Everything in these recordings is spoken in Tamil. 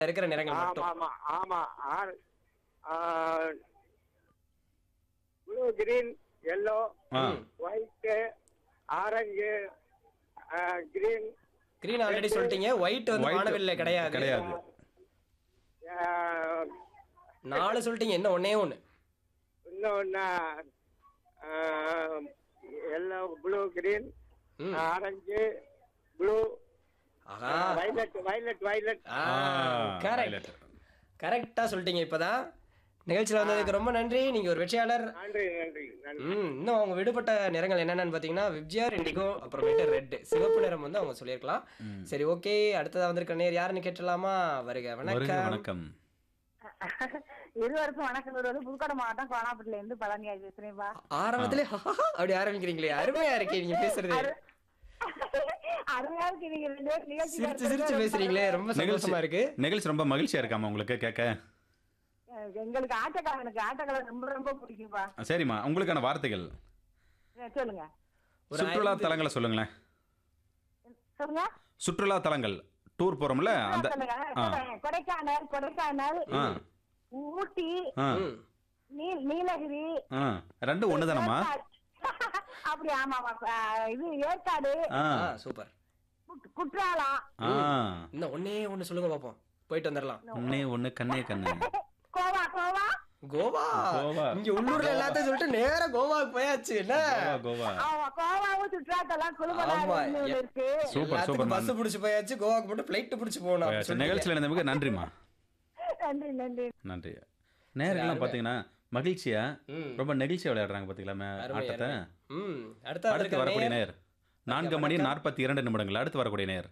இருக்கிற நிறங்கள் ஆமா மட்டும் ஆமா ஆமா ஆர் ப்ளூ கிரீன் எல்லோ ஆ white orange green green already சொல்லிட்டீங்க ஒயிட் வந்து White வானவில்ல கிடையாது கிடையாது நாலு சொல்லிட்டீங்க என்ன ஒண்ணே ஒண்ணு இன்னொன்னு எல்லோ ப்ளூ கிரீன் ம். ஆரஞ்சு ப்ளூ ஆஹா வைலட் வைலட் வைலட் ஆ ஆ, கரெக்ட் violet. கரெக்டா சொல்லிட்டீங்க இப்பதான் நிகழ்ச்சியில் வந்ததுக்கு ரொம்ப நன்றி நீங்க ஒரு வெற்றியாளர் நன்றி நன்றி நன்றி ம் இன்னும் அவங்க விடுபட்ட நிறங்கள் என்னென்னு பார்த்தீங்கன்னா விப்ஜிஆர் இண்டிகோ அப்புறமேட்டு ரெட் சிவப்பு நிறம் வந்து அவங்க சொல்லியிருக்கலாம் சரி ஓகே அடுத்ததா வந்திருக்க நேர் யாருன்னு கேட்டலாமா வருக வருக வணக்கம் வணக்கம் இருவருக்கும் வணக்கம் இது வந்து புதுக்கோட்டை மாவட்டம் கோணாப்பட்டில இருந்து பழனியா பேசுறேன்பா ஆரம்பத்திலே அப்படி ஆரம்பிக்கிறீங்களே அருமையா இருக்கே நீங்க பேசுறது அருமையா இருக்கு நீங்க ரெண்டு பேரும் நிகழ்ச்சி சிரிச்சு சிரிச்சு பேசுறீங்களே ரொம்ப சந்தோஷமா இருக்கு நிகழ்ச்சி ரொம்ப மகிழ்ச்சியா இருக்காமா உங்களுக்கு கேட்க அஹ் எங்களுக்கு ஆட்டக்காரன் எனக்கு ஆட்டக்காரன் ரொம்ப ரொம்ப பிடிக்கும்பா சரிம்மா உங்களுக்கான வார்த்தைகள் அஹ் சொல்லுங்க ஒரு சுற்றுலா ஐந்து- தலங்களை சொல்லுங்களேன் சொல்லுங்க சுற்றுலா தலங்கள் டூர் போறோம்ல அந்த சொல்லுங்க ஆ சொல்லுங்க. கொடைக்கானல் கொடைக்கானல் ஆ ஊட்டி ஆ ம் நீல் நீலகிரி ஆ ரெண்டும் ஒன்று தானம்மா ஏற்காடு. அப்படி ஆமாமா அஹ் இது ஏற்காடு ஆ ஆ சூப்பர் குட்- குற்றாலம் ஆ இன்னும் ஒண்ணே ஒண்ணு சொல்லுங்க பாப்போம் போயிட்டு வந்துடலாம் ஒன்னே ஒன்று கண்ணே கண்ணு கோவா கோவா கோவா கோவா. இங்க உள்ளூர்ல எல்லாத்தையும் சொல்லிட்டு நேரா கோவாக்கு போயாச்சு என்ன கோவா கோவா ஆமா கோவாவும் சுற்றுலாத்தலம் ஆமா. குழுமலாறு இருக்கு சூப்பர் எல்லாத்துக்கும் சூப்பர் பஸ் பிடிச்சு போயாச்சு கோவாக்கு மட்டும் ஃபிளைட் பிடிச்சு போகணும் அப்படி சொல்லிட்டீங்க. நிகழ்ச்சியில் இருந்தவங்க நன்றிம்மா நன்றி நன்றி நன்றி நேரெல்லாம் பார்த்தீங்கன்னா மகிழ்ச்சியா ம். ரொம்ப நெகிழ்ச்சியா விளையாடுறாங்க பார்த்தீங்களா மே- அருமை, ஆட்டத்தை அருமை. ம் அடுத்த அடுத்து வந்திருக்க வரக்கூடிய நேயர். நேர் நான்கு மணி நாற்பத்தி இரண்டு நிமிடங்கள் அடுத்து வரக்கூடிய நேர்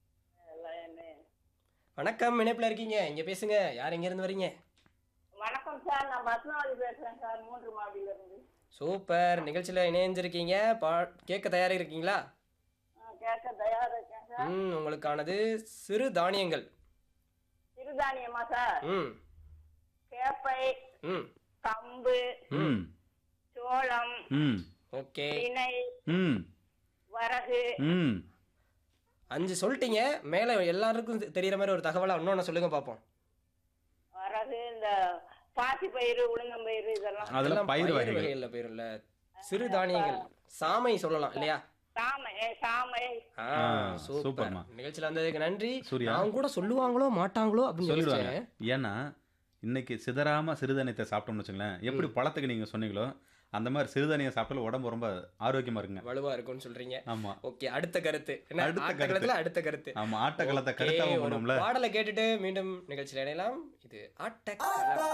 வணக்கம் இணைப்புல இருக்கீங்க இங்க பேசுங்க யார் எங்க இருந்து வரீங்க வணக்கம் சார் நான் பத்மாவதி பேசுறேன் சார் மூன்று மாடியில இருந்து சூப்பர் நிகழ்ச்சியில இணைஞ்சிருக்கீங்க பா கேட்க தயாரா இருக்கீங்களா கேட்க தயாரா இருக்கேன் சார் ம் உங்களுக்கானது சிறு தானியங்கள் சிறுதானியமா சார் ம் கேப்பை ம் கம்பு ம் சோளம் ம் ஓகே திணை ம் வரகு ம் அஞ்சு சொல்லிட்டீங்க மேல எல்லாருக்கும் தெரியற மாதிரி ஒரு தகவலா இன்னொன்னு சொல்லுங்க பாப்போம் வரகு இந்த பாசி பயிறு உளுந்தம்பயிறு இதெல்லாம் அதெல்லாம் இதெல்லாம் பயிர் வகைகள் வகைகள்ல பேருல்ல சிறு தானியங்கள் சாமை சொல்லலாம் இல்லையா சாமை சாமை ஆ, ஆ, சூப்பர் சூப்பர்மா. நிகழ்ச்சியில வந்ததுக்கு நன்றி சூர்யா. நான் கூட சொல்லுவாங்களோ மாட்டாங்களோ அப்படின்னு சொல்லிடுவாங்க யோசிச்சேன் ஏன்னா இன்னைக்கு சிதறாம சிறுதானியத்தை சாப்பிட்டோம்னு வச்சுங்களேன் எப்படி பழத்துக்கு நீங்க சொன்னீங்களோ அந்த மாதிரி சிறுதானியம் சாப்பிட்டாலும் உடம்பு ரொம்ப ஆரோக்கியமா இருக்குங்க வலுவா இருக்கும்னு சொல்றீங்க ஆமா ஓகே அடுத்த கருத்து என்ன அடுத்த அடுத்த கருத்து. கருத்துல அடுத்த கருத்து ஆமா ஆட்டக்களத்தை Okay, கருத்தாவும் ஒரு பண்ணும்ல பாடலை கேட்டுட்டு மீண்டும் நிகழ்ச்சியில் இணையலாம் இது ஆட்டக்களம்